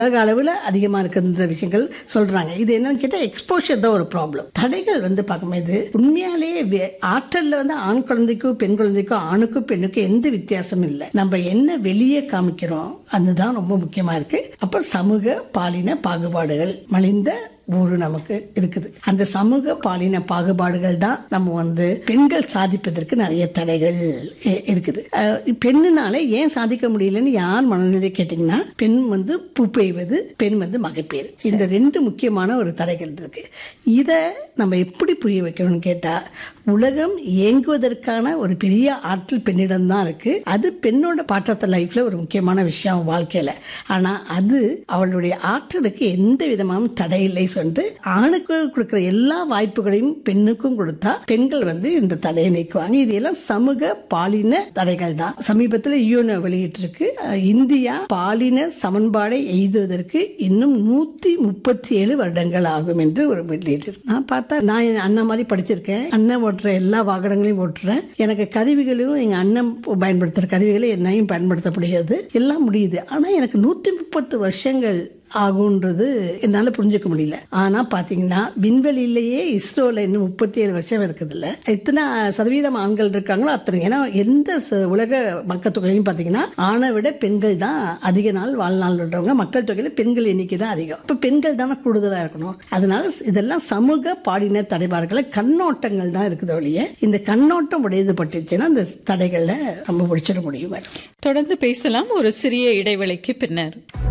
உலக அளவில் அதிகமாக இருக்குன்ற விஷயங்கள் சொல்றாங்க இது என்னன்னு கேட்டால் எக்ஸ்போஷர் தான் ஒரு ப்ராப்ளம் தடைகள் வந்து பார்க்கும்போது உண்மையாலேயே வே- ஆற்றல்ல வந்து ஆண் குழந்தைக்கும் பெண் குழந்தைக்கும் ஆணுக்கும் பெண்ணுக்கும் எந்த வித்தியாசமும் இல்லை நம்ம என்ன வெளியே காமிக்கிறோம் அதுதான் ரொம்ப முக்கியமா இருக்கு அப்ப சமூக பாலின பாகுபாடுகள் மலிந்த ஊரு நமக்கு இருக்குது அந்த சமூக பாலின பாகுபாடுகள் தான் நம்ம வந்து பெண்கள் சாதிப்பதற்கு நிறைய தடைகள் இ- இருக்குது அஹ் பெண்ணுனால ஏன் சாதிக்க முடியலன்னு யார் மனநிலை கேட்டிங்கன்னா பெண் வந்து பூ பெய்வது பெண் வந்து மகப்பேறு இந்த ரெண்டு முக்கியமான ஒரு தடைகள் இருக்கு இதை நம்ம எப்படி புரிய வைக்கணும்னு கேட்டா உலகம் இயங்குவதற்கான ஒரு பெரிய ஆற்றல் பெண்ணிடம் தான் இருக்கு அது பெண்ணோட பாட்டத்த லைஃப்ல ஒரு முக்கியமான விஷயம் அவன் வாழ்க்கையில ஆனா அது அவளுடைய ஆற்றலுக்கு எந்த விதமான தடை இல்லை சொல்லிட்டு ஆணுக்கு கொடுக்கிற எல்லா வாய்ப்புகளையும் பெண்ணுக்கும் கொடுத்தா பெண்கள் வந்து இந்த தடையை நீக்குவாங்க இது எல்லாம் சமூக பாலின தடைகள் தான் சமீபத்தில் யூனோ வெளியிட்டிருக்கு அஹ், இந்தியா பாலின சமன்பாடை எய்துவதற்கு இன்னும் நூத்தி முப்பத்தி ஏழு வருடங்கள் ஆகும் என்று ஒரு வெளியிட்டு நான் பார்த்தா நான் என் அண்ணன் மாதிரி படிச்சிருக்கேன் அண்ணன் ஓட்டுற எல்லா வாகனங்களையும் ஓட்டுறேன் எனக்கு கருவிகளையும் எங்க அண்ணன் பயன்படுத்துற கருவிகளை என்னையும் பயன்படுத்தப்படுகிறது எல்லாம் முடியுது ஆனா எனக்கு நூத்தி முப்பத்து வருஷங்கள் ஆகுன்றது என்னால் புரிஞ்சுக்க முடியல ஆனால் பார்த்தீங்கன்னா விண்வெளியிலேயே இஸ்ரோவில் இன்னும் முப்பத்தி ஏழு வருஷம் இருக்குது இல்லை எத்தனை சதவீதம் ஆண்கள் இருக்காங்களோ அத்தனை ஏன்னா எந்த ச- உலக மக்கள் தொகையிலையும் பார்த்தீங்கன்னா ஆணை விட பெண்கள் தான் அதிக நாள் வாழ்நாள் உள்ளவங்க மக்கள் தொகையில் பெண்கள் எண்ணிக்கை தான் அதிகம் இப்போ பெண்கள் தானே கூடுதலாக இருக்கணும் அதனால இதெல்லாம் சமூக பாலின தடைபாடுகளை கண்ணோட்டங்கள் தான் இருக்குது ஒழிய இந்த கண்ணோட்டம் உடையது பட்டுச்சுன்னா இந்த தடைகளை நம்ம முடிச்சிட முடியும் மேடம் தொடர்ந்து பேசலாம் ஒரு சிறிய இடைவேளைக்கு பின்னர்